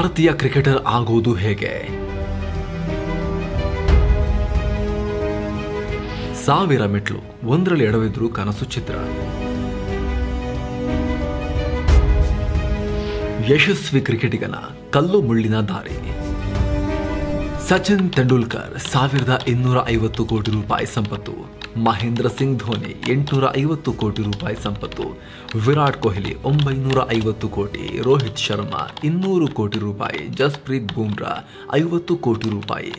ಭಾರತೀಯ ಕ್ರಿಕೆಟರ್ ಆಗೋದು ಹೇಗೆ ಸಾವಿರ ಮೆಟ್ಲು ಒಂದರಲ್ಲಿ ಎಡವಿದ್ರು ಕನಸು ಚಿತ್ರ ಯಶಸ್ವಿ ಕ್ರಿಕೆಟಿಗನ ಕಲ್ಲು ಮುಳ್ಳಿನ ದಾರಿ ಸಚಿನ್ ತೆಂಡೂಲ್ಕರ್ ಸಾವಿರದ ಇನ್ನೂರ ಐವತ್ತು ಕೋಟಿ ರೂಪಾಯಿ ಸಂಪತ್ತು ಮಹೇಂದ್ರ ಸಿಂಗ್ ಧೋನಿ ಎಂಟುನೂರ ಐವತ್ತು ಕೋಟಿ ರೂಪಾಯಿ ಸಂಪತ್ತು ವಿರಾಟ್ ಕೊಹ್ಲಿ ಒಂಬೈನೂರ ಐವತ್ತು ಕೋಟಿ ರೋಹಿತ್ ಶರ್ಮಾ ಇನ್ನೂರು ಕೋಟಿ ರೂಪಾಯಿ ಜಸ್ಪ್ರೀತ್ ಬೂಮ್ರಾ ಐವತ್ತು ಕೋಟಿ ರೂಪಾಯಿ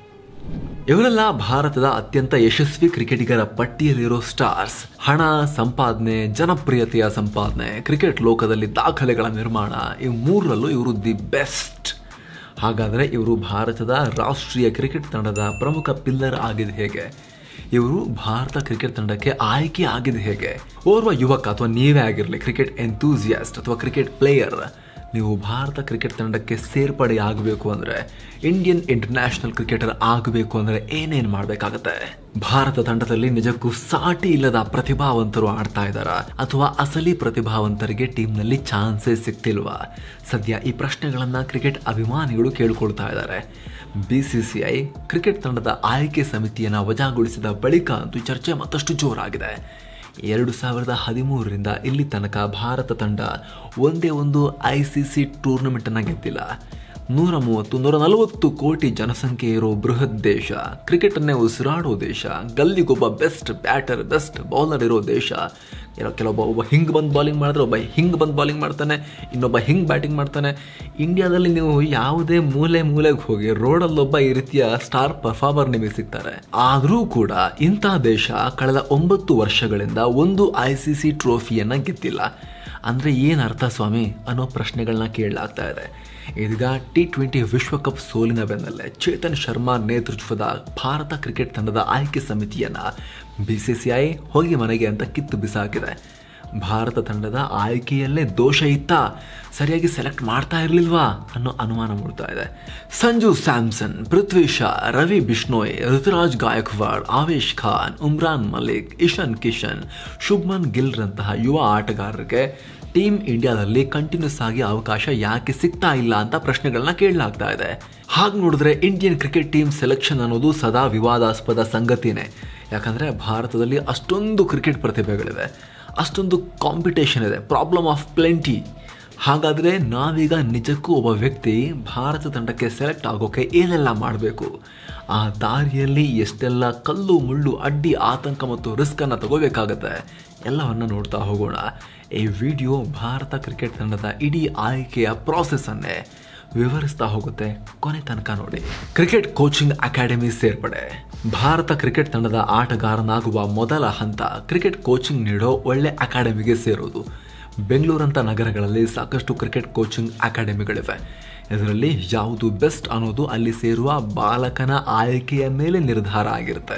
ಇವರೆಲ್ಲ ಭಾರತದ ಅತ್ಯಂತ ಯಶಸ್ವಿ ಕ್ರಿಕೆಟಿಗರ ಪಟ್ಟಿಯಲ್ಲಿರೋ ಸ್ಟಾರ್ಸ್ ಹಣ ಸಂಪಾದನೆ ಜನಪ್ರಿಯತೆಯ ಸಂಪಾದನೆ ಕ್ರಿಕೆಟ್ ಲೋಕದಲ್ಲಿ ದಾಖಲೆಗಳ ನಿರ್ಮಾಣ ಈ ಮೂರರಲ್ಲೂ ಇವರು ದಿ ಬೆಸ್ಟ್ ಹಾಗಾದರೆ ಇವರು ಭಾರತದ ರಾಷ್ಟ್ರೀಯ ಕ್ರಿಕೆಟ್ ತಂಡದ ಪ್ರಮುಖ ಪಿಲ್ಲರ್ ಆಗಿದೆ ಹೇಗೆ ಇವರು ಭಾರತ ಕ್ರಿಕೆಟ್ ತಂಡಕ್ಕೆ ಆಯ್ಕೆ ಆಗಿದೆ ಹೇಗೆ ಓರ್ವ ಯುವಕ ಅಥವಾ ನೀವೇ ಆಗಿರಲಿ ಕ್ರಿಕೆಟ್ ಎಂತೂಸಿಯಾಸ್ಟ್ ಅಥವಾ ಕ್ರಿಕೆಟ್ ಪ್ಲೇಯರ್ ನೀವು ಭಾರತ ಕ್ರಿಕೆಟ್ ತಂಡಕ್ಕೆ ಸೇರ್ಪಡೆ ಆಗಬೇಕು ಅಂದರೆ ಇಂಡಿಯನ್ ಇಂಟರ್ನ್ಯಾಷನಲ್ ಕ್ರಿಕೆಟರ್ ಆಗಬೇಕು ಅಂದರೆ ಏನೇನು ಮಾಡಬೇಕಾಗತ್ತೆ ಭಾರತ ತಂಡದಲ್ಲಿ ನಿಜಕ್ಕೂ ಸಾಟಿ ಇಲ್ಲದ ಪ್ರತಿಭಾವಂತರು ಆಡ್ತಾ ಇದ್ದಾರಾ ಅಥವಾ ಅಸಲಿ ಪ್ರತಿಭಾವಂತರಿಗೆ ಟೀಮ್ನಲ್ಲಿ ಚಾನ್ಸೇ ಸಿಗ್ತಿಲ್ವಾ ಸದ್ಯ ಈ ಪ್ರಶ್ನೆಗಳನ್ನ ಕ್ರಿಕೆಟ್ ಅಭಿಮಾನಿಗಳು ಕೇಳ್ಕೊಳ್ತಾ ಇದ್ದಾರೆ ಬಿಸಿಸಿಐ ಕ್ರಿಕೆಟ್ ತಂಡದ ಆಯ್ಕೆ ಸಮಿತಿಯನ್ನು ವಜಾಗೊಳಿಸಿದ ಬಳಿಕ ಅಂತೂ ಚರ್ಚೆ ಮತ್ತಷ್ಟು ಜೋರಾಗಿದೆ ಎರಡು ಸಾವಿರದ ಹದಿಮೂರರಿಂದ ಇಲ್ಲಿ ತನಕ ಭಾರತ ತಂಡ ಒಂದೇ ಒಂದು ಐ ಸಿ ಸಿ ಟೂರ್ನಮೆಂಟನ್ನು ಗೆದ್ದಿಲ್ಲ ನೂರ ಮೂವತ್ತು ನೂರ ನಲವತ್ತು ಕೋಟಿ ಜನಸಂಖ್ಯೆ ಇರೋ ಬೃಹತ್ ದೇಶ ಕ್ರಿಕೆಟನ್ನೇ ಉಸಿರಾಡೋ ದೇಶ ಗಲ್ಲಿಗೊಬ್ಬ ಬೆಸ್ಟ್ ಬ್ಯಾಟರ್ ಬೆಸ್ಟ್ ಬೌಲರ್ ಇರೋ ದೇಶ ಏನೋ ಕೆಲವೊಬ್ಬ ಒಬ್ಬ ಹಿಂಗೆ ಬಂದು ಬಾಲಿಂಗ್ ಮಾಡಿದ್ರೆ ಒಬ್ಬ ಹಿಂಗೆ ಬಂದು ಬಾಲಿಂಗ್ ಮಾಡ್ತಾನೆ ಇನ್ನೊಬ್ಬ ಹಿಂಗೆ ಬ್ಯಾಟಿಂಗ್ ಮಾಡ್ತಾನೆ ಇಂಡಿಯಾದಲ್ಲಿ ನೀವು ಯಾವುದೇ ಮೂಲೆ ಮೂಲೆಗೆ ಹೋಗಿ ರೋಡಲ್ಲೊಬ್ಬ ಈ ರೀತಿಯ ಸ್ಟಾರ್ ಪರ್ಫಾರ್ಮರ್ ನಿಮಗೆ ಸಿಗ್ತಾರೆ ಆದರೂ ಕೂಡ ಇಂಥ ದೇಶ ಕಳೆದ ಒಂಬತ್ತು ವರ್ಷಗಳಿಂದ ಒಂದು ಐ ಸಿ ಸಿ ಟ್ರೋಫಿಯನ್ನು ಗೆದ್ದಿಲ್ಲ ಅಂದರೆ ಏನು ಅರ್ಥ ಸ್ವಾಮಿ ಅನ್ನೋ ಪ್ರಶ್ನೆಗಳನ್ನ ಕೇಳಲಾಗ್ತಾ ಇದೆ ಇದೀಗ ಟಿ ಟ್ವೆಂಟಿ ವಿಶ್ವಕಪ್ ಸೋಲಿನ ಬೆನ್ನಲ್ಲೇ ಚೇತನ್ ಶರ್ಮಾ ನೇತೃತ್ವದ ಭಾರತ ಕ್ರಿಕೆಟ್ ತಂಡದ ಆಯ್ಕೆ ಸಮಿತಿಯನ್ನು ಬಿ ಸಿ ಸಿ ಐ ಹೋಗಿ ಮನೆಗೆ ಅಂತ ಕಿತ್ತು ಬಿಸಾಕಿದೆ ಭಾರತ ತಂಡದ ಆಯ್ಕೆಯಲ್ಲೇ ದೋಷ ಇತ್ತ ಸರಿಯಾಗಿ ಸೆಲೆಕ್ಟ್ ಮಾಡ್ತಾ ಇರಲಿಲ್ವಾ ಅನ್ನೋ ಅನುಮಾನ ಮೂಡ್ತಾ ಇದೆ ಸಂಜು ಸ್ಯಾಮ್ಸನ್ ಪೃಥ್ವಿ ಶಾ ರವಿ ಬಿಷ್ಣೋಯ್ ಋತುರಾಜ್ ಗಾಯಕ್ವಾಡ್ ಆವೇಶ್ ಖಾನ್ ಉಮ್ರಾನ್ ಮಲಿಕ್ ಇಶಾನ್ ಕಿಶನ್ ಶುಭ್ಮನ್ ಗಿಲ್ರಂತಹ ಯುವ ಆಟಗಾರರಿಗೆ ಟೀಮ್ ಇಂಡಿಯಾದಲ್ಲಿ ಕಂಟಿನ್ಯೂಸ್ ಆಗಿ ಅವಕಾಶ ಯಾಕೆ ಸಿಗ್ತಾ ಇಲ್ಲ ಅಂತ ಪ್ರಶ್ನೆಗಳನ್ನ ಕೇಳಲಾಗ್ತಾ ಇದೆ ಹಾಗೆ ನೋಡಿದ್ರೆ ಇಂಡಿಯನ್ ಕ್ರಿಕೆಟ್ ಟೀಮ್ ಸೆಲೆಕ್ಷನ್ ಅನ್ನೋದು ಸದಾ ವಿವಾದಾಸ್ಪದ ಸಂಗತಿನೇ ಯಾಕಂದರೆ ಭಾರತದಲ್ಲಿ ಅಷ್ಟೊಂದು ಕ್ರಿಕೆಟ್ ಪ್ರತಿಭೆಗಳಿವೆ ಅಷ್ಟೊಂದು ಕಾಂಪಿಟೇಷನ್ ಇದೆ ಪ್ರಾಬ್ಲಮ್ ಆಫ್ ಪ್ಲೆಂಟಿ ಹಾಗಾದರೆ ನಾವೀಗ ನಿಜಕ್ಕೂ ಒಬ್ಬ ವ್ಯಕ್ತಿ ಭಾರತ ತಂಡಕ್ಕೆ ಸೆಲೆಕ್ಟ್ ಆಗೋಕೆ ಏನೆಲ್ಲ ಮಾಡಬೇಕು ಆ ದಾರಿಯಲ್ಲಿ ಎಷ್ಟೆಲ್ಲ ಕಲ್ಲು ಮುಳ್ಳು ಅಡ್ಡಿ ಆತಂಕ ಮತ್ತು ರಿಸ್ಕನ್ನು ತಗೋಬೇಕಾಗತ್ತೆ ಎಲ್ಲವನ್ನ ನೋಡ್ತಾ ಹೋಗೋಣ ಈ ವಿಡಿಯೋ ಭಾರತ ಕ್ರಿಕೆಟ್ ತಂಡದ ಇಡೀ ಆಯ್ಕೆಯ ಪ್ರಾಸೆಸ್ಸನ್ನೇ ವಿವರಿಸ್ತಾ ಹೋಗುತ್ತೆ ಕೊನೆ ತನಕ ನೋಡಿ ಕ್ರಿಕೆಟ್ ಕೋಚಿಂಗ್ ಅಕಾಡೆಮಿ ಸೇರ್ಪಡೆ ಭಾರತ ಕ್ರಿಕೆಟ್ ತಂಡದ ಆಟಗಾರನಾಗುವ ಮೊದಲ ಹಂತ ಕ್ರಿಕೆಟ್ ಕೋಚಿಂಗ್ ನೀಡೋ ಒಳ್ಳೆ ಅಕಾಡೆಮಿಗೆ ಸೇರೋದು ಬೆಂಗಳೂರಂಥ ನಗರಗಳಲ್ಲಿ ಸಾಕಷ್ಟು ಕ್ರಿಕೆಟ್ ಕೋಚಿಂಗ್ ಅಕಾಡೆಮಿಗಳಿವೆ ಇದರಲ್ಲಿ ಯಾವುದು ಬೆಸ್ಟ್ ಅನ್ನೋದು ಅಲ್ಲಿ ಸೇರುವ ಬಾಲಕನ ಆಯ್ಕೆಯ ಮೇಲೆ ನಿರ್ಧಾರ ಆಗಿರುತ್ತೆ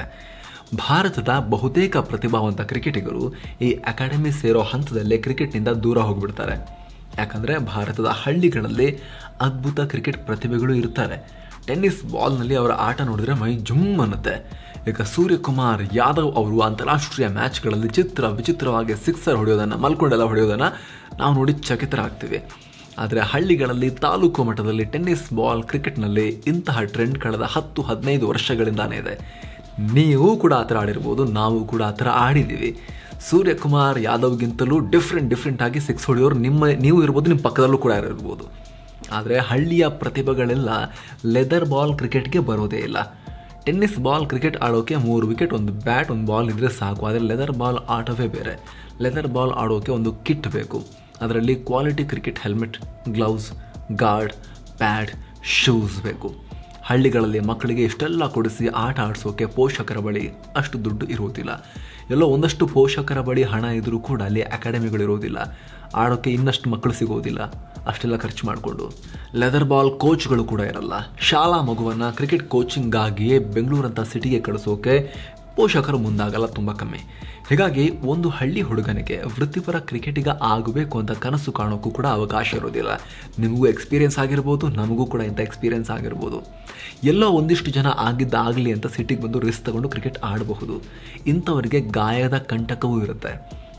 ಭಾರತದ ಬಹುತೇಕ ಪ್ರತಿಭಾವಂತ ಕ್ರಿಕೆಟಿಗರು ಈ ಅಕಾಡೆಮಿ ಸೇರೋ ಹಂತದಲ್ಲೇ ಕ್ರಿಕೆಟ್ನಿಂದ ದೂರ ಹೋಗ್ಬಿಡ್ತಾರೆ ಯಾಕಂದರೆ ಭಾರತದ ಹಳ್ಳಿಗಳಲ್ಲಿ ಅದ್ಭುತ ಕ್ರಿಕೆಟ್ ಪ್ರತಿಭೆಗಳು ಇರ್ತಾರೆ ಟೆನ್ನಿಸ್ ಬಾಲ್ನಲ್ಲಿ ಅವರ ಆಟ ನೋಡಿದ್ರೆ ಮೈ ಜುಮ್ ಅನ್ನುತ್ತೆ ಈಗ ಸೂರ್ಯಕುಮಾರ್ ಯಾದವ್ ಅವರು ಅಂತಾರಾಷ್ಟ್ರೀಯ ಮ್ಯಾಚ್ಗಳಲ್ಲಿ ಚಿತ್ರ ವಿಚಿತ್ರವಾಗಿ ಸಿಕ್ಸರ್ ಹೊಡೆಯೋದನ್ನು ಮಲ್ಕೊಂಡೆಲ್ಲ ಹೊಡೆಯೋದನ್ನು ನಾವು ನೋಡಿ ಚಕಿತರಾಗ್ತೀವಿ ಆದರೆ ಹಳ್ಳಿಗಳಲ್ಲಿ ತಾಲೂಕು ಮಟ್ಟದಲ್ಲಿ ಟೆನ್ನಿಸ್ ಬಾಲ್ ಕ್ರಿಕೆಟ್ನಲ್ಲಿ ಇಂತಹ ಟ್ರೆಂಡ್ ಕಳೆದ ಹತ್ತು ಹದಿನೈದು ವರ್ಷಗಳಿಂದಾನೇ ಇದೆ ನೀವು ಕೂಡ ಆ ಥರ ಆಡಿರ್ಬೋದು ನಾವು ಕೂಡ ಆ ಥರ ಆಡಿದ್ದೀವಿ ಸೂರ್ಯಕುಮಾರ್ ಯಾದವ್ಗಿಂತಲೂ ಡಿಫ್ರೆಂಟ್ ಡಿಫ್ರೆಂಟ್ ಆಗಿ ಸಿಕ್ಸ್ ಹೊಡೆಯೋರು ನಿಮ್ಮ ನೀವು ಇರ್ಬೋದು ನಿಮ್ಮ ಪಕ್ಕದಲ್ಲೂ ಕೂಡ ಇರ್ಬೋದು ಆದರೆ ಹಳ್ಳಿಯ ಪ್ರತಿಭೆಗಳೆಲ್ಲ ಲೆದರ್ ಬಾಲ್ ಕ್ರಿಕೆಟ್ಗೆ ಬರೋದೇ ಇಲ್ಲ ಟೆನ್ನಿಸ್ ಬಾಲ್ ಕ್ರಿಕೆಟ್ ಆಡೋಕೆ ಮೂರು ವಿಕೆಟ್ ಒಂದು ಬ್ಯಾಟ್ ಒಂದು ಬಾಲ್ ಇದ್ದರೆ ಸಾಕು ಆದರೆ ಲೆದರ್ ಬಾಲ್ ಆಟವೇ ಬೇರೆ ಲೆದರ್ ಬಾಲ್ ಆಡೋಕೆ ಒಂದು ಕಿಟ್ ಬೇಕು ಅದರಲ್ಲಿ quality cricket helmet gloves guard pad shoes ಬೇಕು ಹಳ್ಳಿಗಳಲ್ಲಿ ಮಕ್ಕಳಿಗೆ ಇಷ್ಟೆಲ್ಲ ಕೊಡಿಸಿ ಆಟ ಆಡಿಸೋಕೆ ಪೋಷಕರ ಬಳಿ ಅಷ್ಟು ದುಡ್ಡು ಇರುವುದಿಲ್ಲ ಎಲ್ಲೋ ಒಂದಷ್ಟು ಪೋಷಕರ ಬಳಿ ಹಣ ಇದ್ದರೂ ಕೂಡ ಅಲ್ಲಿ ಅಕಾಡೆಮಿಗಳು ಇರೋದಿಲ್ಲ ಆಡೋಕ್ಕೆ ಇನ್ನಷ್ಟು ಮಕ್ಕಳು ಸಿಗೋದಿಲ್ಲ ಅಷ್ಟೆಲ್ಲ ಖರ್ಚು ಮಾಡಿಕೊಂಡು ಲೆದರ್ ಬಾಲ್ ಕೋಚ್ಗಳು ಕೂಡ ಇರಲ್ಲ ಶಾಲಾ ಮಗುವನ್ನು ಕ್ರಿಕೆಟ್ ಕೋಚಿಂಗ್ಗಾಗಿಯೇ ಬೆಂಗಳೂರಂಥ ಸಿಟಿಗೆ ಕಳಿಸೋಕೆ ಪೋಷಕರು ಮುಂದಾಗಲ್ಲ ತುಂಬ ಕಮ್ಮಿ ಹೀಗಾಗಿ ಒಂದು ಹಳ್ಳಿ ಹುಡುಗನಿಗೆ ವೃತ್ತಿಪರ ಕ್ರಿಕೆಟಿಗ ಆಗಬೇಕು ಅಂತ ಕನಸು ಕಾಣೋಕ್ಕೂ ಕೂಡ ಅವಕಾಶ ಇರೋದಿಲ್ಲ ನಿಮಗೂ ಎಕ್ಸ್ಪೀರಿಯನ್ಸ್ ಆಗಿರ್ಬೋದು ನಮಗೂ ಕೂಡ ಇಂಥ ಎಕ್ಸ್ಪೀರಿಯನ್ಸ್ ಆಗಿರ್ಬೋದು ಎಲ್ಲೋ ಒಂದಿಷ್ಟು ಜನ ಆಗಿದ್ದಾಗಲಿ ಅಂತ ಸಿಟಿಗೆ ಬಂದು ರಿಸ್ಕ್ ತಗೊಂಡು ಕ್ರಿಕೆಟ್ ಆಡಬಹುದು ಇಂಥವರಿಗೆ ಗಾಯದ ಕಂಟಕವೂ ಇರುತ್ತೆ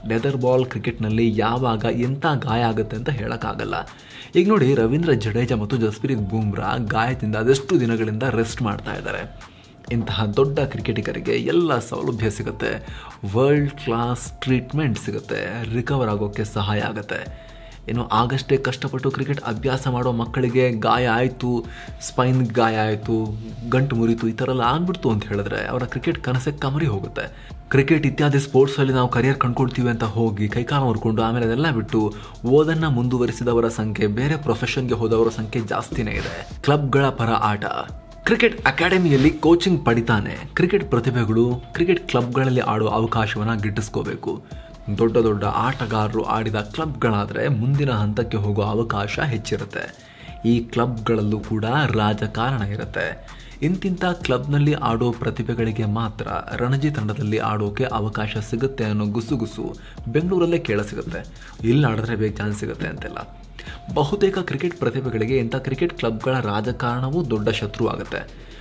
ಲೆದರ್ ಬಾಲ್ ಕ್ರಿಕೆಟ್ನಲ್ಲಿ ಯಾವಾಗ ಎಂಥ ಗಾಯ ಆಗುತ್ತೆ ಅಂತ ಹೇಳೋಕ್ಕಾಗಲ್ಲ ಈಗ ನೋಡಿ ರವೀಂದ್ರ ಜಡೇಜಾ ಮತ್ತು ಜಸ್ಪ್ರೀತ್ ಬೂಮ್ರಾ ಗಾಯದಿಂದ ಅದೆಷ್ಟು ದಿನಗಳಿಂದ ರೆಸ್ಟ್ ಮಾಡ್ತಾ ಇದ್ದಾರೆ ಇಂತಹ ದೊಡ್ಡ ಕ್ರಿಕೆಟಿಗರಿಗೆ ಎಲ್ಲ ಸೌಲಭ್ಯ ಸಿಗುತ್ತೆ ವರ್ಲ್ಡ್ ಕ್ಲಾಸ್ ಟ್ರೀಟ್ಮೆಂಟ್ ಸಿಗುತ್ತೆ ರಿಕವರ್ ಆಗೋಕ್ಕೆ ಸಹಾಯ ಆಗುತ್ತೆ ಇನ್ನು ಆಗಷ್ಟೇ ಕಷ್ಟಪಟ್ಟು ಕ್ರಿಕೆಟ್ ಅಭ್ಯಾಸ ಮಾಡೋ ಮಕ್ಕಳಿಗೆ ಗಾಯ ಆಯಿತು ಸ್ಪೈನ್ ಗಾಯ ಆಯಿತು ಗಂಟು ಮುರಿತು ಈ ಥರ ಎಲ್ಲ ಆಗ್ಬಿಡ್ತು ಅಂತ ಹೇಳಿದ್ರೆ ಅವರ ಕ್ರಿಕೆಟ್ ಕನಸಕ್ಕೆ ಕಮರಿ ಹೋಗುತ್ತೆ ಕ್ರಿಕೆಟ್ ಇತ್ಯಾದಿ ಸ್ಪೋರ್ಟ್ಸಲ್ಲಿ ನಾವು ಕರಿಯರ್ ಕಂಡ್ಕೊಳ್ತೀವಿ ಅಂತ ಹೋಗಿ ಕೈಕಾಲು ಹೊರ್ಕೊಂಡು ಆಮೇಲೆ ಅದೆಲ್ಲ ಬಿಟ್ಟು ಓದನ್ನು ಮುಂದುವರಿಸಿದವರ ಸಂಖ್ಯೆ ಬೇರೆ ಪ್ರೊಫೆಷನ್ಗೆ ಹೋದವರ ಸಂಖ್ಯೆ ಜಾಸ್ತಿನೇ ಇದೆ ಕ್ಲಬ್ಗಳ ಪರ ಆಟ ಕ್ರಿಕೆಟ್ ಅಕಾಡೆಮಿಯಲ್ಲಿ ಕೋಚಿಂಗ್ ಪಡಿತಾನೆ ಕ್ರಿಕೆಟ್ ಪ್ರತಿಭೆಗಳು ಕ್ರಿಕೆಟ್ ಕ್ಲಬ್ಗಳಲ್ಲಿ ಆಡುವ ಅವಕಾಶವನ್ನು ಗಿಟ್ಟಿಸ್ಕೋಬೇಕು ದೊಡ್ಡ ದೊಡ್ಡ ಆಟಗಾರರು ಆಡಿದ ಕ್ಲಬ್ಗಳಾದರೆ ಮುಂದಿನ ಹಂತಕ್ಕೆ ಹೋಗುವ ಅವಕಾಶ ಹೆಚ್ಚಿರುತ್ತೆ ಈ ಕ್ಲಬ್ಗಳಲ್ಲೂ ಕೂಡ ರಾಜಕಾರಣ ಇರುತ್ತೆ ಇಂತಿಂಥ ಕ್ಲಬ್ನಲ್ಲಿ ಆಡೋ ಪ್ರತಿಭೆಗಳಿಗೆ ಮಾತ್ರ ರಣಜಿ ತಂಡದಲ್ಲಿ ಆಡೋಕೆ ಅವಕಾಶ ಸಿಗುತ್ತೆ ಅನ್ನೋ ಗುಸುಗುಸು ಬೆಂಗಳೂರಲ್ಲೇ ಕೇಳಸಿಗುತ್ತೆ ಇಲ್ಲಿ ಆಡಿದ್ರೆ ಬೇಗ ಚಾನ್ಸ್ ಸಿಗುತ್ತೆ ಅಂತೆಲ್ಲ ಬಹುತೇಕ ಕ್ರಿಕೆಟ್ ಪ್ರತಿಭೆಗಳಿಗೆ ಇಂಥ ಕ್ರಿಕೆಟ್ ಕ್ಲಬ್ಗಳ ರಾಜಕಾರಣವೂ ದೊಡ್ಡ ಶತ್ರು ಆಗುತ್ತೆ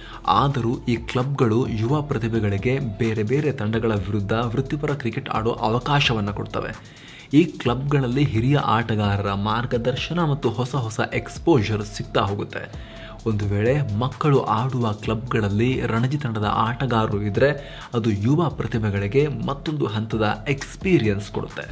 ಆದರೂ ಈ ಕ್ಲಬ್ಗಳು ಯುವ ಪ್ರತಿಭೆಗಳಿಗೆ ಬೇರೆ ಬೇರೆ ತಂಡಗಳ ವಿರುದ್ಧ ವೃತ್ತಿಪರ ಕ್ರಿಕೆಟ್ ಆಡೋ ಅವಕಾಶವನ್ನು ಕೊಡ್ತವೆ ಈ ಕ್ಲಬ್ಗಳಲ್ಲಿ ಹಿರಿಯ ಆಟಗಾರರ ಮಾರ್ಗದರ್ಶನ ಮತ್ತು ಹೊಸ ಹೊಸ ಎಕ್ಸ್ಪೋಜರ್ ಸಿಗ್ತಾ ಹೋಗುತ್ತೆ ಒಂದು ವೇಳೆ ಮಕ್ಕಳು ಆಡುವ ಕ್ಲಬ್ಗಳಲ್ಲಿ ರಣಜಿ ತಂಡದ ಆಟಗಾರರು ಇದ್ದರೆ ಅದು ಯುವ ಪ್ರತಿಭೆಗಳಿಗೆ ಮತ್ತೊಂದು ಹಂತದ ಎಕ್ಸ್ಪೀರಿಯನ್ಸ್ ಕೊಡುತ್ತೆ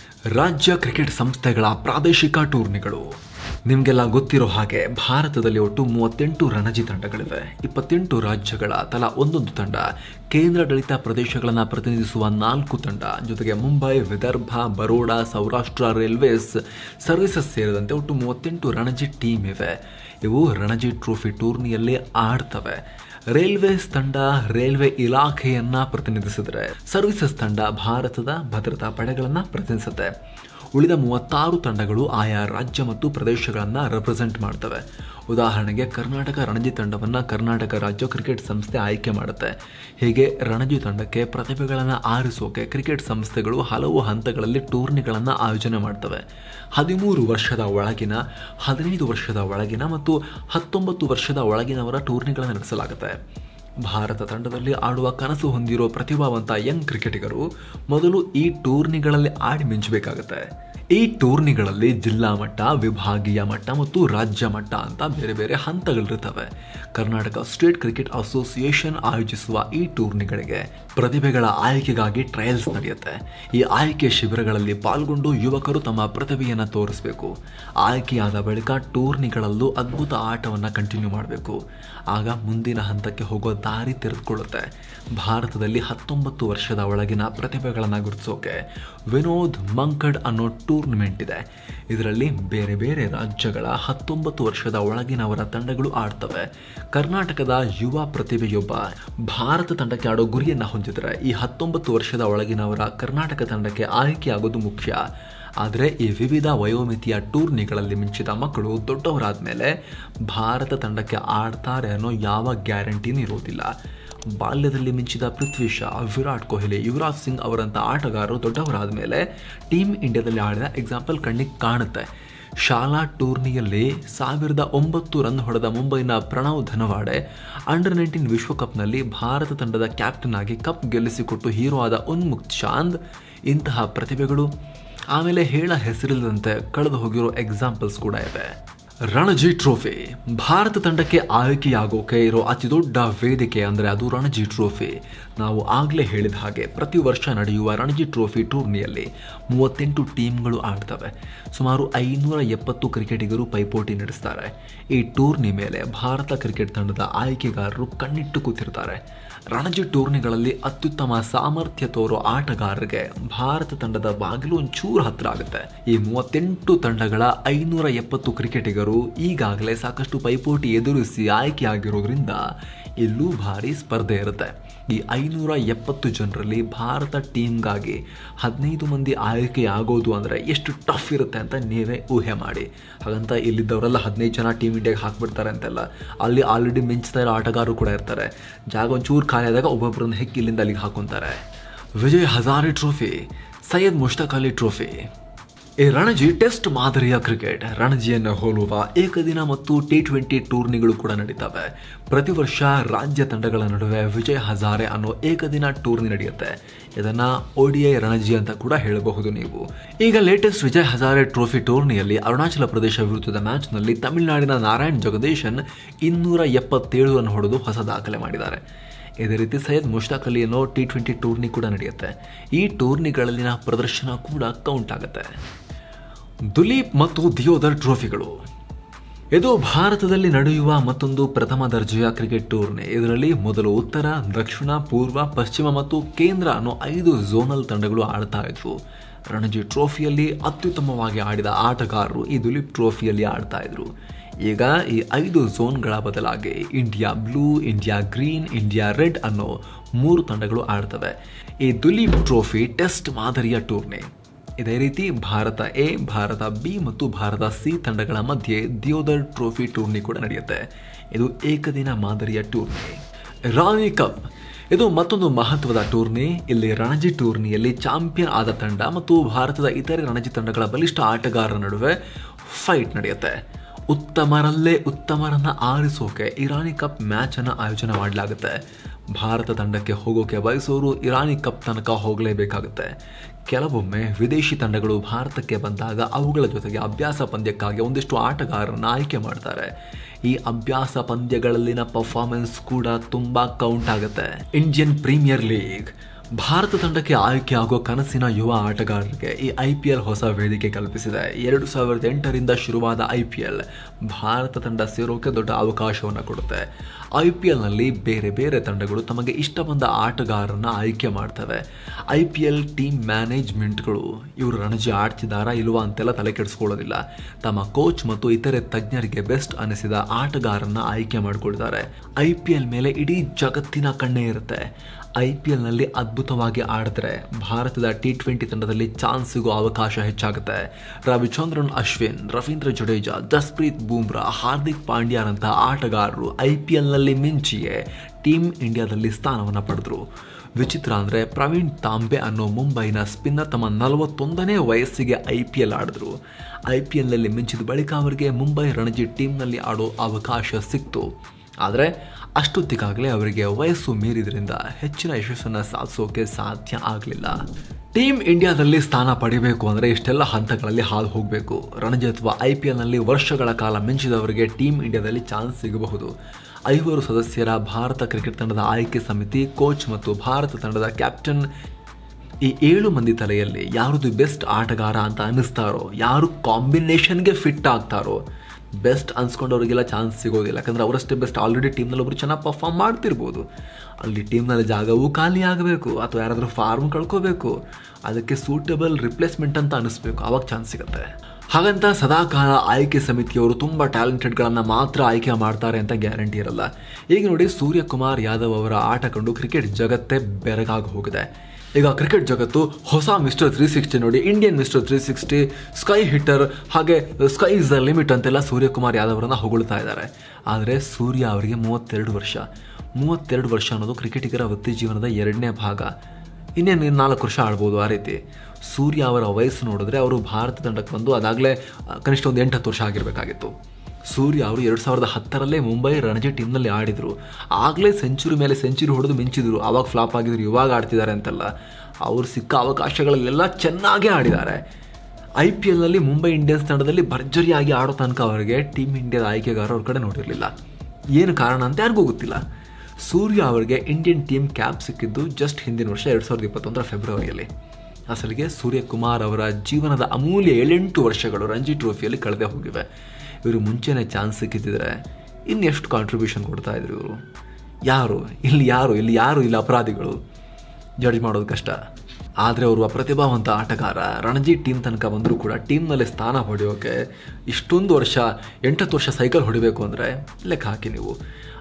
ರಾಜ್ಯ ಕ್ರಿಕೆಟ್ ಸಂಸ್ಥೆಗಳ ಪ್ರಾದೇಶಿಕ ಟೂರ್ನಿಗಳು ನಿಮಗೆಲ್ಲ ಗೊತ್ತಿರೋ ಹಾಗೆ ಭಾರತದಲ್ಲಿ ಒಟ್ಟು ಮೂವತ್ತೆಂಟು ರಣಜಿ ತಂಡಗಳಿವೆ ಇಪ್ಪತ್ತೆಂಟು ರಾಜ್ಯಗಳ ತಲಾ ಒಂದೊಂದು ತಂಡ ಕೇಂದ್ರಾಡಳಿತ ಪ್ರದೇಶಗಳನ್ನು ಪ್ರತಿನಿಧಿಸುವ ನಾಲ್ಕು ತಂಡ ಜೊತೆಗೆ ಮುಂಬೈ ವಿದರ್ಭ ಬರೋಡಾ ಸೌರಾಷ್ಟ್ರ ರೈಲ್ವೇಸ್ ಸರ್ವಿಸಸ್ ಸೇರಿದಂತೆ ಒಟ್ಟು ಮೂವತ್ತೆಂಟು ರಣಜಿ ಟೀಮ್ ಇವೆ ಇವು ರಣಜಿ ಟ್ರೋಫಿ ಟೂರ್ನಿಯಲ್ಲಿ ಆಡ್ತವೆ ರೈಲ್ವೇಸ್ ತಂಡ ರೈಲ್ವೆ ಇಲಾಖೆಯನ್ನ ಪ್ರತಿನಿಧಿಸಿದರೆ ಸರ್ವಿಸಸ್ ತಂಡ ಭಾರತದ ಭದ್ರತಾ ಪಡೆಗಳನ್ನ ಪ್ರತಿನಿಧಿಸುತ್ತೆ ಉಳಿದ ಮೂವತ್ತಾರು ತಂಡಗಳು ಆಯಾ ರಾಜ್ಯ ಮತ್ತು ಪ್ರದೇಶಗಳನ್ನು ರೆಪ್ರೆಸೆಂಟ್ ಮಾಡ್ತವೆ ಉದಾಹರಣೆಗೆ ಕರ್ನಾಟಕ ರಣಜಿ ತಂಡವನ್ನು ಕರ್ನಾಟಕ ರಾಜ್ಯ ಕ್ರಿಕೆಟ್ ಸಂಸ್ಥೆ ಆಯ್ಕೆ ಮಾಡುತ್ತೆ ಹೀಗೆ ರಣಜಿ ತಂಡಕ್ಕೆ ಪ್ರತಿಭೆಗಳನ್ನು ಆರಿಸೋಕೆ ಕ್ರಿಕೆಟ್ ಸಂಸ್ಥೆಗಳು ಹಲವು ಹಂತಗಳಲ್ಲಿ ಟೂರ್ನಿಗಳನ್ನು ಆಯೋಜನೆ ಮಾಡ್ತವೆ ಹದಿಮೂರು ವರ್ಷದ ಒಳಗಿನ ಹದಿನೈದು ವರ್ಷದ ಒಳಗಿನ ಮತ್ತು ಹತ್ತೊಂಬತ್ತು ವರ್ಷದ ಒಳಗಿನವರ ಟೂರ್ನಿಗಳನ್ನು ನಡೆಸಲಾಗುತ್ತೆ ಭಾರತ ತಂಡದಲ್ಲಿ ಆಡುವ ಕನಸು ಹೊಂದಿರೋ ಪ್ರತಿಭಾವಂತ ಯಂಗ್ ಕ್ರಿಕೆಟಿಗರು ಮೊದಲು ಈ ಟೂರ್ನಿಗಳಲ್ಲಿ ಆಡಿ ಮಿಂಚಬೇಕಾಗತ್ತೆ ಈ ಟೂರ್ನಿಗಳಲ್ಲಿ ಜಿಲ್ಲಾ ಮಟ್ಟ ವಿಭಾಗೀಯ ಮಟ್ಟ ಮತ್ತು ರಾಜ್ಯ ಮಟ್ಟ ಅಂತ ಬೇರೆ ಬೇರೆ ಹಂತಗಳಿರ್ತವೆ ಕರ್ನಾಟಕ ಸ್ಟೇಟ್ ಕ್ರಿಕೆಟ್ ಅಸೋಸಿಯೇಷನ್ ಆಯೋಜಿಸುವ ಈ ಟೂರ್ನಿಗಳಿಗೆ ಪ್ರತಿಭೆಗಳ ಆಯ್ಕೆಗಾಗಿ ಟ್ರಯಲ್ಸ್ ನಡೆಯುತ್ತೆ ಈ ಆಯ್ಕೆ ಶಿಬಿರಗಳಲ್ಲಿ ಪಾಲ್ಗೊಂಡು ಯುವಕರು ತಮ್ಮ ಪ್ರತಿಭೆಯನ್ನು ತೋರಿಸಬೇಕು ಆಯ್ಕೆಯಾದ ಬಳಿಕ ಟೂರ್ನಿಗಳಲ್ಲೂ ಅದ್ಭುತ ಆಟವನ್ನು ಕಂಟಿನ್ಯೂ ಮಾಡಬೇಕು ಆಗ ಮುಂದಿನ ಹಂತಕ್ಕೆ ಹೋಗೋ ದಾರಿ ತೆರೆದುಕೊಳ್ಳುತ್ತೆ ಭಾರತದಲ್ಲಿ ಹತ್ತೊಂಬತ್ತು ವರ್ಷದ ಒಳಗಿನ ಪ್ರತಿಭೆಗಳನ್ನು ಗುರುತಿಸೋಕೆ ವಿನೋದ್ ಮಂಕಡ್ ಅನ್ನೋ ಟೂರ್ನಿಮೆಂಟ್ ಇದೆ ಇದರಲ್ಲಿ ಬೇರೆ ಬೇರೆ ರಾಜ್ಯಗಳ ಹತ್ತೊಂಬತ್ತು ವರ್ಷದ ಒಳಗಿನವರ ತಂಡಗಳು ಆಡ್ತವೆ ಕರ್ನಾಟಕದ ಯುವ ಪ್ರತಿಭೆಯೊಬ್ಬ ಭಾರತ ತಂಡಕ್ಕೆ ಆಡೋ ಗುರಿಯನ್ನು ಹೊಂದಿದರೆ ಈ ಹತ್ತೊಂಬತ್ತು ವರ್ಷದ ಒಳಗಿನವರ ಕರ್ನಾಟಕ ತಂಡಕ್ಕೆ ಆಯ್ಕೆಯಾಗೋದು ಮುಖ್ಯ ಆದರೆ ಈ ವಿವಿಧ ವಯೋಮಿತಿಯ ಟೂರ್ನಿಗಳಲ್ಲಿ ಮಿಂಚಿದ ಮಕ್ಕಳು ದೊಡ್ಡವರಾದ ಮೇಲೆ ಭಾರತ ತಂಡಕ್ಕೆ ಆಡ್ತಾರೆ ಅನ್ನೋ ಯಾವ ಗ್ಯಾರಂಟಿನೂ ಇರೋದಿಲ್ಲ ಬಾಲ್ಯದಲ್ಲಿ ಮಿಂಚಿದ ಪೃಥ್ವಿ ಶಾ ವಿರಾಟ್ ಕೊಹ್ಲಿ ಯುವರಾಜ್ ಸಿಂಗ್ ಅವರಂಥ ಆಟಗಾರರು ದೊಡ್ಡವರಾದ ಮೇಲೆ ಟೀಮ್ ಇಂಡಿಯಾದಲ್ಲಿ ಆಡಿದ ಎಕ್ಸಾಂಪಲ್ ಕಣ್ಣಿಗೆ ಕಾಣುತ್ತೆ ಶಾಲಾ ಟೂರ್ನಿಯಲ್ಲಿ ಸಾವಿರದ ಒಂಬತ್ತು ರನ್ ಹೊಡೆದ ಮುಂಬೈನ ಪ್ರಣವ್ ಧನವಾಡೆ ಅಂಡರ್ ನೈನ್ಟೀನ್ ವಿಶ್ವಕಪ್ನಲ್ಲಿ ಭಾರತ ತಂಡದ ಕ್ಯಾಪ್ಟನ್ ಆಗಿ ಕಪ್ ಗೆಲ್ಲಿಸಿಕೊಟ್ಟು ಹೀರೋ ಆದ ಉನ್ಮುಕ್ತ್ ಚಾಂದ್ ಇಂತಹ ಪ್ರತಿಭೆಗಳು ಆಮೇಲೆ ಹೇಳ ಹೆಸರಿಲ್ಲದಂತೆ ಕಳೆದು ಹೋಗಿರೋ ಎಕ್ಸಾಂಪಲ್ಸ್ ಕೂಡ ಇವೆ ರಣಜಿ ಟ್ರೋಫಿ ಭಾರತ ತಂಡಕ್ಕೆ ಆಯ್ಕೆಯಾಗೋಕೆ ಇರೋ ಅತಿ ದೊಡ್ಡ ವೇದಿಕೆ ಅಂದರೆ ಅದು ರಣಜಿ ಟ್ರೋಫಿ ನಾವು ಆಗಲೇ ಹೇಳಿದ ಹಾಗೆ ಪ್ರತಿ ವರ್ಷ ನಡೆಯುವ ರಣಜಿ ಟ್ರೋಫಿ ಟೂರ್ನಿಯಲ್ಲಿ ಮೂವತ್ತೆಂಟು ಟೀಮ್ಗಳು ಆಡ್ತವೆ ಸುಮಾರು ಐನೂರ ಎಪ್ಪತ್ತು ಕ್ರಿಕೆಟಿಗರು ಪೈಪೋಟಿ ನಡೆಸ್ತಾರೆ ಈ ಟೂರ್ನಿ ಮೇಲೆ ಭಾರತ ಕ್ರಿಕೆಟ್ ತಂಡದ ಆಯ್ಕೆಗಾರರು ಕಣ್ಣಿಟ್ಟು ಕೂತಿರ್ತಾರೆ ರಣಜಿ ಟೂರ್ನಿಗಳಲ್ಲಿ ಅತ್ಯುತ್ತಮ ಸಾಮರ್ಥ್ಯ ತೋರೋ ಆಟಗಾರರಿಗೆ ಭಾರತ ತಂಡದ ಬಾಗಿಲು ಒಂಚೂರು ಹತ್ರ ಆಗುತ್ತೆ ಈ ಮೂವತ್ತೆಂಟು ತಂಡಗಳ ಐನೂರ ಎಪ್ಪತ್ತು ಕ್ರಿಕೆಟಿಗರು ಈಗಾಗಲೇ ಸಾಕಷ್ಟು ಪೈಪೋಟಿ ಎದುರಿಸಿ ಆಯ್ಕೆಯಾಗಿರೋದ್ರಿಂದ ಇಲ್ಲೂ ಭಾರಿ ಸ್ಪರ್ಧೆ ಇರುತ್ತೆ ಈ ಐನೂರ ಎಪ್ಪತ್ತು ಜನರಲ್ಲಿ ಭಾರತ ಟೀಮ್ಗಾಗಿ ಹದಿನೈದು ಮಂದಿ ಆಯ್ಕೆ ಆಗೋದು ಅಂದರೆ ಎಷ್ಟು ಟಫ್ ಇರುತ್ತೆ ಅಂತ ನೀವೇ ಊಹೆ ಮಾಡಿ ಹಾಗಂತ ಇಲ್ಲಿದ್ದವರೆಲ್ಲ ಹದಿನೈದು ಜನ ಟೀಮ್ ಇಂಡಿಯಾಗೆ ಹಾಕ್ಬಿಡ್ತಾರೆ ಅಂತೆಲ್ಲ ಅಲ್ಲಿ ಆಲ್ರೆಡಿ ಮಿಂಚ್ತಾ ಇರೋ ಆಟಗಾರರು ಕೂಡ ಇರ್ತಾರೆ ಜಾಗ ಒಂಚೂರು ಖಾಲಿ ಆದಾಗ ಒಬ್ಬೊಬ್ಬರನ್ನ ಹೆಕ್ಕಿ ಇಲ್ಲಿಂದ ಅಲ್ಲಿಗೆ ಹಾಕೊತಾರೆ ವಿಜಯ್ ಹಜಾರೆ ಟ್ರೋಫಿ ಸೈಯದ್ ಮುಷ್ತಾಕ್ ಅಲಿ ಟ್ರೋಫಿ ಈ ರಣಜಿ ಟೆಸ್ಟ್ ಮಾದರಿಯ ಕ್ರಿಕೆಟ್ ರಣಜಿಯನ್ನು ಹೋಲುವ ಏಕದಿನ ಮತ್ತು ಟಿ ಟ್ವೆಂಟಿ ಟೂರ್ನಿಗಳು ಕೂಡ ನಡೀತವೆ ಪ್ರತಿ ವರ್ಷ ರಾಜ್ಯ ತಂಡಗಳ ನಡುವೆ ವಿಜಯ್ ಹಜಾರೆ ಅನ್ನೋ ಏಕದಿನ ಟೂರ್ನಿ ನಡೆಯುತ್ತೆ ಇದನ್ನ ಓಡಿಐ ರಣಜಿ ಅಂತ ಕೂಡ ಹೇಳಬಹುದು ನೀವು ಈಗ ಲೇಟೆಸ್ಟ್ ವಿಜಯ್ ಹಜಾರೆ ಟ್ರೋಫಿ ಟೂರ್ನಿಯಲ್ಲಿ ಅರುಣಾಚಲ ಪ್ರದೇಶ ವಿರುದ್ಧದ ಮ್ಯಾಚ್ನಲ್ಲಿ ತಮಿಳುನಾಡಿನ ನಾರಾಯಣ್ ಜಗದೀಶನ್ ಇನ್ನೂರ ಎಪ್ಪತ್ತೇಳು ರನ್ ಹೊಡೆದು ಹೊಸ ದಾಖಲೆ ಮಾಡಿದ್ದಾರೆ ಇದೇ ರೀತಿ ಸೈಯದ್ ಮುಷ್ತಾಕ್ ಅಲಿ ಅನ್ನೋ ಟಿ ಟ್ವೆಂಟಿ ಟೂರ್ನಿ ಕೂಡ ನಡೆಯುತ್ತೆ ಈ ಟೂರ್ನಿಗಳಲ್ಲಿನ ಪ್ರದರ್ಶನ ಕೂಡ ಕೌಂಟ್ ಆಗುತ್ತೆ ದುಲೀಪ್ ಮತ್ತು ದಿಯೋದರ್ ಟ್ರೋಫಿಗಳು ಇದು ಭಾರತದಲ್ಲಿ ನಡೆಯುವ ಮತ್ತೊಂದು ಪ್ರಥಮ ದರ್ಜೆಯ ಕ್ರಿಕೆಟ್ ಟೂರ್ನಿ ಇದರಲ್ಲಿ ಮೊದಲು ಉತ್ತರ ದಕ್ಷಿಣ ಪೂರ್ವ ಪಶ್ಚಿಮ ಮತ್ತು ಕೇಂದ್ರ ಅನ್ನೋ ಐದು ಝೋನಲ್ ತಂಡಗಳು ಆಡ್ತಾ ಇದ್ವು ರಣಜಿ ಟ್ರೋಫಿಯಲ್ಲಿ ಅತ್ಯುತ್ತಮವಾಗಿ ಆಡಿದ ಆಟಗಾರರು ಈ ದುಲೀಪ್ ಟ್ರೋಫಿಯಲ್ಲಿ ಆಡ್ತಾ ಇದ್ರು ಈಗ ಈ ಐದು ಝೋನ್ಗಳ ಬದಲಾಗಿ India blue India green India red ಅನ್ನೋ ಮೂರು ತಂಡಗಳು ಆಡ್ತವೆ ಈ ದುಲೀಪ್ ಟ್ರೋಫಿ ಟೆಸ್ಟ್ ಮಾದರಿಯ ಟೂರ್ನಿ ಇದೇ ರೀತಿ ಭಾರತ ಎ ಭಾರತ ಬಿ ಮತ್ತು ಭಾರತ ಸಿ ತಂಡಗಳ ಮಧ್ಯೆ ದಿಯೋದರ್ ಟ್ರೋಫಿ ಟೂರ್ನಿ ಕೂಡ ನಡೆಯುತ್ತೆ ಇದು ಏಕದಿನ ಮಾದರಿಯ ಟೂರ್ನಿ ರಾಣಿ ಕಪ್ ಇದು ಮತ್ತೊಂದು ಮಹತ್ವದ ಟೂರ್ನಿ ಇಲ್ಲಿ ರಣಜಿ ಟೂರ್ನಿಯಲ್ಲಿ ಚಾಂಪಿಯನ್ ಆದ ತಂಡ ಮತ್ತು ಭಾರತದ ಇತರೆ ರಣಜಿ ತಂಡಗಳ ಬಲಿಷ್ಠ ಆಟಗಾರರ ನಡುವೆ ಫೈಟ್ ನಡೆಯುತ್ತೆ ಉತ್ತಮರಲ್ಲೇ ಉತ್ತಮರನ್ನ ಆರಿಸೋಕೆ ಇರಾನಿ ಕಪ್ ಮ್ಯಾಚ್ ಅನ್ನ ಆಯೋಜನೆ ಮಾಡಲಾಗುತ್ತೆ ಭಾರತ ತಂಡಕ್ಕೆ ಹೋಗೋಕೆ ಬಯಸೋರು ಇರಾನಿ ಕಪ್ ತನಕ ಹೋಗಲೇಬೇಕಾಗುತ್ತೆ ಕೆಲವೊಮ್ಮೆ ವಿದೇಶಿ ತಂಡಗಳು ಭಾರತಕ್ಕೆ ಬಂದಾಗ ಅವುಗಳ ಜೊತೆಗೆ ಅಭ್ಯಾಸ ಪಂದ್ಯಕ್ಕಾಗಿ ಒಂದಿಷ್ಟು ಆಟಗಾರರನ್ನ ಆಯ್ಕೆ ಮಾಡ್ತಾರೆ ಈ ಅಭ್ಯಾಸ ಪಂದ್ಯಗಳಲ್ಲಿನ ಪರ್ಫಾರ್ಮೆನ್ಸ್ ಕೂಡ ತುಂಬಾ ಕೌಂಟ್ ಆಗುತ್ತೆ ಇಂಡಿಯನ್ ಪ್ರೀಮಿಯರ್ ಲೀಗ್ ಭಾರತ ತಂಡಕ್ಕೆ ಆಯ್ಕೆ ಆಗೋ ಕನಸಿನ ಯುವ ಆಟಗಾರರಿಗೆ ಈ ಐ ಪಿ ಎಲ್ ಹೊಸ ವೇದಿಕೆ ಕಲ್ಪಿಸಿದೆ ಎರಡು ಸಾವಿರದ ಎಂಟರಿಂದ ಶುರುವಾದ ಐ ಪಿ ಎಲ್ ಭಾರತ ತಂಡ ಸೇರೋಕೆ ದೊಡ್ಡ ಅವಕಾಶವನ್ನು ಕೊಡುತ್ತೆ ಐ ಪಿ ಎಲ್ನಲ್ಲಿ ಬೇರೆ ಬೇರೆ ತಂಡಗಳು ತಮಗೆ ಇಷ್ಟ ಬಂದ ಆಟಗಾರರನ್ನ ಆಯ್ಕೆ ಮಾಡ್ತವೆ ಐ ಪಿ ಎಲ್ ಟೀಮ್ ಮ್ಯಾನೇಜ್ಮೆಂಟ್ಗಳು ಇವರು ರಣಜಿ ಆಡ್ತಿದ್ದಾರಾ ಇಲ್ವಾ ಅಂತೆಲ್ಲ ತಲೆ ಕೆಡಿಸ್ಕೊಳ್ಳೋದಿಲ್ಲ ತಮ್ಮ ಕೋಚ್ ಮತ್ತು ಇತರೆ ತಜ್ಞರಿಗೆ ಬೆಸ್ಟ್ ಅನಿಸಿದ ಆಟಗಾರನ್ನ ಆಯ್ಕೆ ಮಾಡಿಕೊಳ್ತಾರೆ ಐ ಪಿ ಎಲ್ ಮೇಲೆ ಇಡೀ ಜಗತ್ತಿನ ಕಣ್ಣೇ ಇರುತ್ತೆ ಐ ಪಿ ಎಲ್ನಲ್ಲಿ ಅದ್ಭುತವಾಗಿ ಆಡಿದ್ರೆ ಭಾರತದ ಟಿ ಟ್ವೆಂಟಿ ತಂಡದಲ್ಲಿ ಚಾನ್ಸ್ ಸಿಗೋ ಅವಕಾಶ ಹೆಚ್ಚಾಗುತ್ತೆ ರವಿಚಂದ್ರನ್ ಅಶ್ವಿನ್ ರವೀಂದ್ರ ಜಡೇಜಾ ಜಸ್ಪ್ರೀತ್ ಬೂಮ್ರಾ ಹಾರ್ದಿಕ್ ಪಾಂಡ್ಯಾರಂತಹ ಆಟಗಾರರು ಐ ಪಿ ಎಲ್ನಲ್ಲಿ ಮಿಂಚಿಯೇ ಟೀಮ್ ಇಂಡಿಯಾದಲ್ಲಿ ಸ್ಥಾನವನ್ನು ಪಡೆದರು ವಿಚಿತ್ರ ಅಂದರೆ ಪ್ರವೀಣ್ ತಾಂಬೆ ಅನ್ನೋ ಮುಂಬೈನ ಸ್ಪಿನ್ನರ್ ತಮ್ಮ ನಲವತ್ತೊಂದನೇ ವಯಸ್ಸಿಗೆ ಐ ಪಿ ಎಲ್ ಆಡಿದ್ರು ಐ ಪಿ ಎಲ್ನಲ್ಲಿ ಮಿಂಚಿದ ಬಳಿಕ ಅವರಿಗೆ ಮುಂಬೈ ರಣಜಿ ಟೀಮ್ನಲ್ಲಿ ಆಡೋ ಅವಕಾಶ ಸಿಕ್ತು ಆದರೆ ಅಷ್ಟೊತ್ತಿಗಾಗಲೇ ಅವರಿಗೆ ವಯಸ್ಸು ಮೀರಿದ್ರಿಂದ ಹೆಚ್ಚಿನ ಯಶಸ್ಸನ್ನು ಸಾಧಿಸೋಕೆ ಸಾಧ್ಯ ಆಗಲಿಲ್ಲ ಟೀಮ್ ಇಂಡಿಯಾದಲ್ಲಿ ಸ್ಥಾನ ಪಡಿಬೇಕು ಅಂದರೆ ಇಷ್ಟೆಲ್ಲ ಹಂತಗಳಲ್ಲಿ ಹಾದು ಹೋಗಬೇಕು ರಣಜಿ ಅಥವಾ ಐ ಪಿ ಎಲ್ನಲ್ಲಿ ವರ್ಷಗಳ ಕಾಲ ಮಿಂಚಿದವರಿಗೆ ಟೀಮ್ ಇಂಡಿಯಾದಲ್ಲಿ ಚಾನ್ಸ್ ಸಿಗಬಹುದು ಐವರು ಸದಸ್ಯರ ಭಾರತ ಕ್ರಿಕೆಟ್ ತಂಡದ ಆಯ್ಕೆ ಸಮಿತಿ ಕೋಚ್ ಮತ್ತು ಭಾರತ ತಂಡದ ಕ್ಯಾಪ್ಟನ್ ಈ ಏಳು ಮಂದಿ ತಲೆಯಲ್ಲಿ ಯಾರದು ಬೆಸ್ಟ್ ಆಟಗಾರ ಅಂತ ಅನ್ನಿಸ್ತಾರೋ ಯಾರು ಕಾಂಬಿನೇಷನ್ಗೆ ಫಿಟ್ ಆಗ್ತಾರೋ ಬೆಸ್ಟ್ ಅನ್ಸ್ಕೊಂಡವ್ರಿಗೆಲ್ಲ ಚಾನ್ಸ್ ಸಿಗೋದಿಲ್ಲ ಯಾಕಂದ್ರೆ ಅವರಷ್ಟೇ ಬೆಸ್ಟ್ ಆಲ್ರೆಡಿ ಟೀಮ್ನಲ್ಲಿ ಒಬ್ರು ಚೆನ್ನಾಗಿ ಪರ್ಫಾರ್ಮ್ ಮಾಡ್ತಿರ್ಬೋದು ಅಲ್ಲಿ ಟೀಮ್ನಲ್ಲಿ ಜಾಗವೂ ಖಾಲಿ ಆಗಬೇಕು ಅಥವಾ ಯಾರಾದರೂ ಫಾರ್ಮ್ ಕಳ್ಕೋಬೇಕು ಅದಕ್ಕೆ ಸೂಟಬಲ್ ರಿಪ್ಲೇಸ್ಮೆಂಟ್ ಅಂತ ಅನಿಸ್ಬೇಕು ಆವಾಗ ಚಾನ್ಸ್ ಸಿಗುತ್ತೆ ಹಾಗಂತ ಸದಾಕಾಲ ಆಯ್ಕೆ ಸಮಿತಿಯವರು ತುಂಬ ಟ್ಯಾಲೆಂಟೆಡ್ಗಳನ್ನು ಮಾತ್ರ ಆಯ್ಕೆ ಮಾಡ್ತಾರೆ ಅಂತ ಗ್ಯಾರಂಟಿ ಇರಲ್ಲ ಈಗ ನೋಡಿ ಸೂರ್ಯಕುಮಾರ್ ಯಾದವ್ ಅವರ ಆಟ ಕಂಡು ಕ್ರಿಕೆಟ್ ಜಗತ್ತೇ ಬೆರಗಾಗಿ ಹೋಗಿದೆ ಈಗ ಕ್ರಿಕೆಟ್ ಜಗತ್ತು ಹೊಸ ಮಿಸ್ಟರ್ ತ್ರೀ ಸಿಕ್ಸ್ಟಿ ನೋಡಿ Indian mister three sixty sky hitter ಹಾಗೆ ಸ್ಕೈ ಇಸ್ ದ ಲಿಮಿಟ್ ಅಂತೆಲ್ಲ ಸೂರ್ಯಕುಮಾರ್ ಯಾದವ್ರನ್ನ ಹೊಗಳ್ತಾ ಇದ್ದಾರೆ ಆದರೆ ಸೂರ್ಯ ಅವರಿಗೆ ಮೂವತ್ತೆರಡು ವರ್ಷ ಮೂವತ್ತೆರಡು ವರ್ಷ ಅನ್ನೋದು ಕ್ರಿಕೆಟಿಗರ ವೃತ್ತಿ ಜೀವನದ ಎರಡನೇ ಭಾಗ ಇನ್ನೇನು ನಾಲ್ಕು ವರ್ಷ ಆಡ್ಬೋದು ಆ ರೀತಿ ಸೂರ್ಯ ಅವರ ವಯಸ್ಸು ನೋಡಿದ್ರೆ ಅವರು ಭಾರತ ತಂಡಕ್ಕೆ ಬಂದು ಅದಾಗಲೇ ಕನಿಷ್ಠ ಒಂದು ಎಂಟು ಹತ್ತು ವರ್ಷ ಆಗಿರಬೇಕಾಗಿತ್ತು ಸೂರ್ಯ ಅವರು ಎರಡು ಸಾವಿರದ ಹತ್ತರಲ್ಲೇ ಮುಂಬೈ ರಣಜಿ ಟೀಮ್ನಲ್ಲಿ ಆಡಿದರು ಆಗಲೇ ಸೆಂಚುರಿ ಮೇಲೆ ಸೆಂಚುರಿ ಹೊಡೆದು ಮಿಂಚಿದ್ರು ಆವಾಗ ಫ್ಲಾಪ್ ಆಗಿದ್ರು ಇವಾಗ ಆಡ್ತಿದ್ದಾರೆ ಅಂತಲ್ಲ ಅವ್ರು ಸಿಕ್ಕ ಅವಕಾಶಗಳಲ್ಲೆಲ್ಲ ಚೆನ್ನಾಗೇ ಆಡಿದ್ದಾರೆ ಐ ಪಿ ಎಲ್ನಲ್ಲಿ ಮುಂಬೈ ಇಂಡಿಯನ್ಸ್ ತಂಡದಲ್ಲಿ ಭರ್ಜರಿಯಾಗಿ ಆಡೋ ತನಕ ಅವರಿಗೆ ಟೀಮ್ ಇಂಡಿಯಾದ ಆಯ್ಕೆಗಾರ ಅವ್ರ ಕಡೆ ನೋಡಿರಲಿಲ್ಲ ಏನು ಕಾರಣ ಅಂತ ಯಾರಿಗೂ ಗೊತ್ತಿಲ್ಲ ಸೂರ್ಯ ಅವರಿಗೆ ಇಂಡಿಯನ್ ಟೀಮ್ ಕ್ಯಾಪ್ ಸಿಕ್ಕಿದ್ದು ಜಸ್ಟ್ ಹಿಂದಿನ ವರ್ಷ ಎರಡು ಸಾವಿರದ ಇಪ್ಪತ್ತೊಂದರ ಫೆಬ್ರವರಿಯಲ್ಲಿ ಅಸಲಿಗೆ ಸೂರ್ಯಕುಮಾರ್ ಅವರ ಜೀವನದ ಅಮೂಲ್ಯ ಏಳೆಂಟು ವರ್ಷಗಳು ರಂಜಿ ಟ್ರೋಫಿಯಲ್ಲಿ ಕಳೆದೇ ಹೋಗಿವೆ ಇವರು ಮುಂಚೆನೇ ಚಾನ್ಸ್ ಸಿಕ್ಕಿದ್ರೆ ಇನ್ನೆಷ್ಟು ಕಾಂಟ್ರಿಬ್ಯೂಷನ್ ಕೊಡ್ತಾ ಇದ್ರು ಇವರು ಯಾರು ಇಲ್ಲಿ ಯಾರು ಇಲ್ಲಿ ಯಾರು ಇಲ್ಲಿ ಅಪರಾಧಿಗಳು ಜಡ್ಜ್ ಮಾಡೋದು ಕಷ್ಟ ಆದರೆ ಅವರು ಪ್ರತಿಭಾವಂತ ಆಟಗಾರ ರಣಜಿ ಟೀಮ್ ತನಕ ಬಂದರೂ ಕೂಡ ಟೀಮ್ನಲ್ಲಿ ಸ್ಥಾನ ಹೊಡೆಯೋಕೆ ಇಷ್ಟೊಂದು ವರ್ಷ ಎಂಟತ್ತು ವರ್ಷ ಸೈಕಲ್ ಹೊಡಿಬೇಕು ಅಂದರೆ ಲೆಕ್ಕ ಹಾಕಿ ನೀವು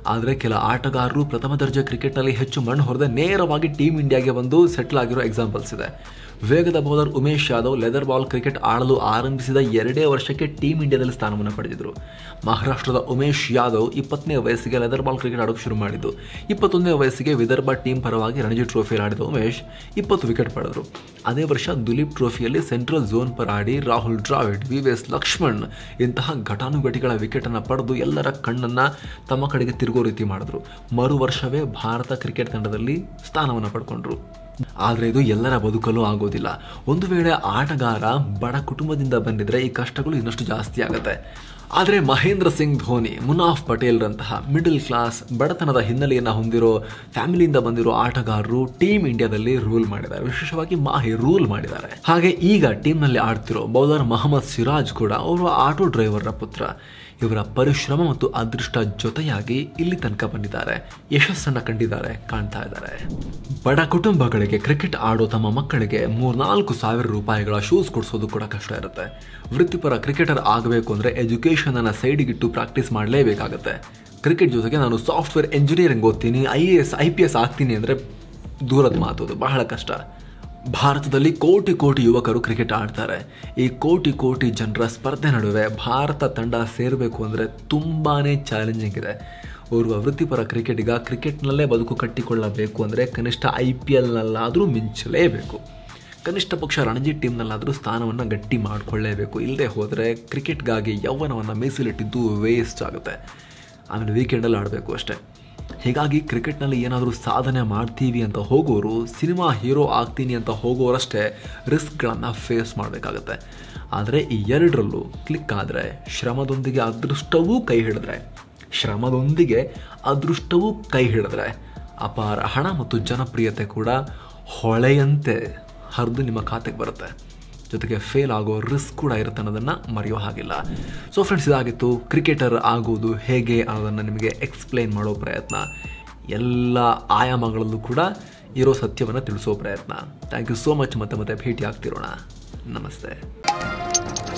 ಆದರೆ ಕೆಲ ಆಟಗಾರರು ಪ್ರಥಮ ದರ್ಜೆ ಕ್ರಿಕೆಟ್ನಲ್ಲಿ ಹೆಚ್ಚು ಮಣ್ಣು ಹೊರದೆ ನೇರವಾಗಿ ಟೀಮ್ ಇಂಡಿಯಾಗೆ ಬಂದು ಸೆಟ್ಲ್ ಆಗಿರೋ ಎಕ್ಸಾಂಪಲ್ಸ್ ಇದೆ ವೇಗದ bowler Umesh Yadav leather ball cricket ಆಡಲು ಆರಂಭಿಸಿದ ಎರಡೇ ವರ್ಷಕ್ಕೆ ಟೀಮ್ ಇಂಡಿಯಾದಲ್ಲಿ ಸ್ಥಾನವನ್ನು ಪಡೆದಿದ್ರು ಮಹಾರಾಷ್ಟ್ರದ ಉಮೇಶ್ ಯಾದವ್ ಇಪ್ಪತ್ತನೇ ವಯಸ್ಸಿಗೆ ಲೆದರ್ ಬಾಲ್ ಕ್ರಿಕೆಟ್ ಆಡೋಕೆ ಶುರು ಮಾಡಿದ್ದು ಇಪ್ಪತ್ತೊಂದನೇ ವಯಸ್ಸಿಗೆ ವಿದರ್ಭ ಟೀಮ್ ಪರವಾಗಿ ರಣಜಿ ಟ್ರೋಫಿಯಲ್ಲಿ ಆಡಿದ ಉಮೇಶ್ ಇಪ್ಪತ್ತು ವಿಕೆಟ್ ಪಡೆದರು ಅದೇ ವರ್ಷ ದುಲೀಪ್ ಟ್ರೋಫಿಯಲ್ಲಿ ಸೆಂಟ್ರಲ್ ಝೋನ್ ಪರ ಆಡಿ ರಾಹುಲ್ ದ್ರಾವಿಡ್ ವಿ ಎಸ್ ಲಕ್ಷ್ಮಣ್ ಇಂತಹ ಘಟಾನುಘಟಿಗಳ ವಿಕೆಟನ್ನು ಪಡೆದು ಎಲ್ಲರ ಕಣ್ಣನ್ನು ತಮ್ಮ ಕಡೆಗೆ ತಿರುಗೋ ರೀತಿ ಮಾಡಿದ್ರು ಮರು ವರ್ಷವೇ ಭಾರತ ಕ್ರಿಕೆಟ್ ತಂಡದಲ್ಲಿ ಸ್ಥಾನವನ್ನು ಪಡ್ಕೊಂಡ್ರು ಆದರೆ ಇದು ಎಲ್ಲರ ಬದುಕಲು ಆಗೋದಿಲ್ಲ ಒಂದು ವೇಳೆ ಆಟಗಾರ ಬಡ ಕುಟುಂಬದಿಂದ ಬಂದಿದ್ರೆ ಈ ಕಷ್ಟಗಳು ಇನ್ನಷ್ಟು ಜಾಸ್ತಿ ಆಗುತ್ತೆ ಆದರೆ ಮಹೇಂದ್ರ ಸಿಂಗ್ ಧೋನಿ ಮುನಾಫ್ ಪಟೇಲ್ರಂತಹ ಮಿಡಲ್ ಕ್ಲಾಸ್ ಬಡತನದ ಹಿನ್ನೆಲೆಯನ್ನು ಹೊಂದಿರೋ ಫ್ಯಾಮಿಲಿಯಿಂದ ಬಂದಿರೋ ಆಟಗಾರರು ಟೀಮ್ ಇಂಡಿಯಾದಲ್ಲಿ ರೂಲ್ ಮಾಡಿದ್ದಾರೆ ವಿಶೇಷವಾಗಿ ಮಾಹಿ ರೂಲ್ ಮಾಡಿದ್ದಾರೆ ಹಾಗೆ ಈಗ ಟೀಮ್ನಲ್ಲಿ ಆಡ್ತಿರೋ ಬೌಲರ್ ಮೊಹಮ್ಮದ್ ಸಿರಾಜ್ ಕೂಡ ಅವರು ಆಟೋ ಡ್ರೈವರ್ರ ಪುತ್ರ ಇವರ ಪರಿಶ್ರಮ ಮತ್ತು ಅದೃಷ್ಟ ಜೊತೆಯಾಗಿ ಇಲ್ಲಿ ತನಕ ಬಂದಿದ್ದಾರೆ ಯಶಸ್ಸನ್ನ ಕಂಡಿದ್ದಾರೆ ಕಾಣ್ತಾ ಇದ್ದಾರೆ ಬಡ ಕುಟುಂಬಗಳಿಗೆ ಕ್ರಿಕೆಟ್ ಆಡೋ ತಮ್ಮ ಮಕ್ಕಳಿಗೆ ಮೂರ್ನಾಲ್ಕು ಸಾವಿರ ರೂಪಾಯಿಗಳ ಶೂಸ್ ಕೊಡಿಸೋದು ಕೂಡ ಕಷ್ಟ ಇರುತ್ತೆ ವೃತ್ತಿಪರ ಕ್ರಿಕೆಟರ್ ಆಗಬೇಕು ಅಂದರೆ ಎಜುಕೇಷನ್ ಅನ್ನ ಸೈಡಿಗಿಟ್ಟು ಪ್ರಾಕ್ಟೀಸ್ ಮಾಡಲೇಬೇಕಾಗತ್ತೆ ಕ್ರಿಕೆಟ್ ಜೊತೆಗೆ ನಾನು ಸಾಫ್ಟ್ವೇರ್ ಎಂಜಿನಿಯರಿಂಗ್ ಓದ್ತೀನಿ I A S I P S ಆಗ್ತೀನಿ ಅಂದರೆ ದೂರದ ಮಾತು ಅದು ಬಹಳ ಕಷ್ಟ ಭಾರತದಲ್ಲಿ ಕೋಟಿ ಕೋಟಿ ಯುವಕರು ಕ್ರಿಕೆಟ್ ಆಡ್ತಾರೆ ಈ ಕೋಟಿ ಕೋಟಿ ಜನರ ಸ್ಪರ್ಧೆ ನಡುವೆ ಭಾರತ ತಂಡ ಸೇರಬೇಕು ಅಂದರೆ ತುಂಬಾ ಚಾಲೆಂಜಿಂಗ್ ಇದೆ ಓರ್ವ ವೃತ್ತಿಪರ ಕ್ರಿಕೆಟಿಗ ಕ್ರಿಕೆಟ್ನಲ್ಲೇ ಬದುಕು ಕಟ್ಟಿಕೊಳ್ಳಬೇಕು ಅಂದರೆ ಕನಿಷ್ಠ ಐ ಪಿ ಎಲ್ನಲ್ಲಾದರೂ ಮಿಂಚಲೇಬೇಕು ಕನಿಷ್ಠ ಪಕ್ಷ ರಣಜಿ ಟೀಮ್ನಲ್ಲಾದರೂ ಸ್ಥಾನವನ್ನು ಗಟ್ಟಿ ಮಾಡಿಕೊಳ್ಳೇಬೇಕು ಇಲ್ಲದೆ ಹೋದರೆ ಕ್ರಿಕೆಟ್ಗಾಗಿ ಯೌವನವನ್ನು ಮೀಸಲಿಟ್ಟಿದ್ದು ವೇಸ್ಟ್ ಆಗುತ್ತೆ ಆಮೇಲೆ ವೀಕೆಂಡಲ್ಲಿ ಆಡಬೇಕು ಅಷ್ಟೇ ಹೀಗಾಗಿ ಕ್ರಿಕೆಟ್ನಲ್ಲಿ ಏನಾದರೂ ಸಾಧನೆ ಮಾಡ್ತೀವಿ ಅಂತ ಹೋಗೋರು ಸಿನಿಮಾ ಹೀರೋ ಆಗ್ತೀನಿ ಅಂತ ಹೋಗೋರಷ್ಟೇ ರಿಸ್ಕ್ಗಳನ್ನು ಫೇಸ್ ಮಾಡಬೇಕಾಗತ್ತೆ ಆದರೆ ಈ ಎರಡರಲ್ಲೂ ಕ್ಲಿಕ್ ಆದರೆ ಶ್ರಮದೊಂದಿಗೆ ಅದೃಷ್ಟವೂ ಕೈ ಹಿಡಿದ್ರೆ ಶ್ರಮದೊಂದಿಗೆ ಅದೃಷ್ಟವೂ ಕೈ ಹಿಡಿದ್ರೆ ಅಪಾರ ಹಣ ಮತ್ತು ಜನಪ್ರಿಯತೆ ಕೂಡ ಹೊಳೆಯಂತೆ ಹರಿದು ನಿಮ್ಮ ಖಾತೆಗೆ ಬರುತ್ತೆ ಜೊತೆಗೆ ಫೇಲ್ ಆಗೋ ರಿಸ್ಕ್ ಕೂಡ ಇರುತ್ತೆ ಅನ್ನೋದನ್ನು ಮರೆಯೋ ಹಾಗಿಲ್ಲ ಸೊ ಫ್ರೆಂಡ್ಸ್ ಇದಾಗಿತ್ತು ಕ್ರಿಕೆಟರ್ ಆಗೋದು ಹೇಗೆ ಅನ್ನೋದನ್ನು ನಿಮಗೆ ಎಕ್ಸ್ಪ್ಲೈನ್ ಮಾಡೋ ಪ್ರಯತ್ನ ಎಲ್ಲ ಆಯಾಮಗಳಲ್ಲೂ ಕೂಡ ಇರೋ ಸತ್ಯವನ್ನು ತಿಳಿಸೋ ಪ್ರಯತ್ನ ಥ್ಯಾಂಕ್ ಯು ಸೋ ಮಚ್ ಮತ್ತೆ ಮತ್ತೆ ಭೇಟಿ ಆಗ್ತಿರೋಣ ನಮಸ್ತೆ